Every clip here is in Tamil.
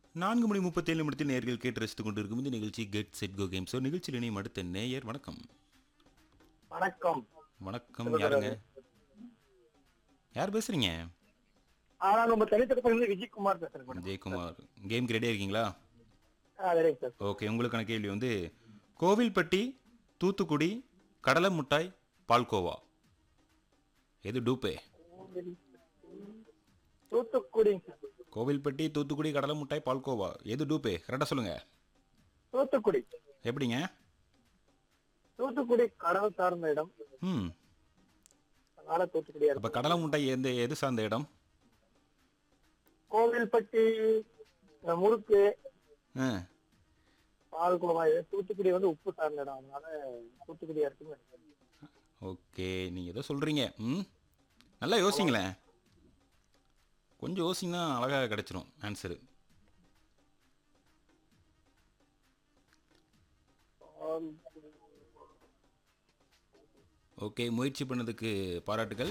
நான்கு மணி முப்பத்தேழு நிமிடத்தில் நேர்கள் கேட்டு ரசித்துக் கொண்டிருக்கும் இந்த நிகழ்ச்சி get set go game show நிகழ்ச்சியில் இணையும் அடுத்த நேயர் வணக்கம் வணக்கம் வணக்கம் யாருங்க யார் பேசுறீங்க ஆனா நம்ம தனித்தரப்பிலிருந்து விஜயகுமார் பேசுறேன் மேடம் ஜெயக்குமார் கேம் ரெடியாக இருக்கீங்களா ஆ சரி சார் ஓகே உங்களுக்கான கேள்வி வந்து கோவில்பட்டி தூத்துக்குடி கடலை முட்டாய் பால்கோவா எது டூப்பே தூத்துக்குடி கோவில்பட்டி தூத்துக்குடி கடலை முட்டாய் பால்கோவா எது டூப்பே கரெக்டாக சொல்லுங்க தூத்துக்குடி எப்படிங்க தூத்துக்குடி கடல் சார்ந்த இடம் ம் அதனால தூத்துக்குடியா அப்போ இருக்கும் கடலை முட்டாய் எந்த எது சார்ந்த இடம் கோவில்பட்டி இந்த முறுக்கு ஆ பால்கோவா இது தூத்துக்குடி வந்து உப்பு சார்ந்த இடம் அதனால தூத்துக்குடியா இருக்குன்னு நினைக்கிறேன். ஓகே நீங்கள் ஏதோ சொல்கிறீங்க ம் நல்லா யோசிங்களேன் கொஞ்சம் யோசிங்கன்னா அழகாக கிடச்சிரும் ஆன்சரு ஆம். ஓகே முயற்சி பண்ணதுக்கு பாராட்டுகள்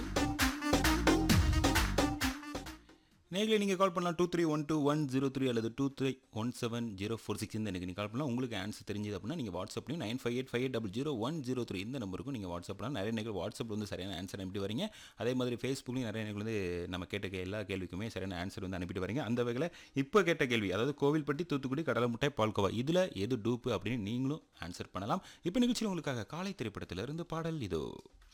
நேரில் நீங்கள் கால் பண்ணலாம் two three one two one zero three அல்லது two three one seven zero four six இந்த எனக்கு நீங்கள் கால் பண்ணலாம் உங்களுக்கு ஆன்சர் தெரிஞ்சது அப்படின்னா நீங்கள் வாட்ஸ்அப்லையும் nine five eight five eight double zero one zero three இந்த நம்பருக்கும் நீங்கள் வாட்ஸ்அப் பண்ணலாம் நிறைய நேர்கள் வாட்ஸ்அப்பில் வந்து சரியான ஆன்சர் அனுப்பிட்டு வரீங்க அதே மாதிரி ஃபேஸ்புக்லையும் நிறைய நேர்கள் வந்து நம்ம கேட்ட கே- எல்லா கேள்விக்குமே சரியான ஆன்சர் வந்து அனுப்பிட்டு வரீங்க அந்த வகையில் இப்போ கேட்ட கேள்வி அதாவது கோவில்பட்டி தூத்துக்குடி கடலை முட்டை பால்கோவா இதில் எது டூப்பு அப்படின்னு நீங்களும் ஆன்சர் பண்ணலாம் இப்போ நிகழ்ச்சியில் உங்களுக்காக காலை திரைப்படத்திலிருந்து பாடல் இதோ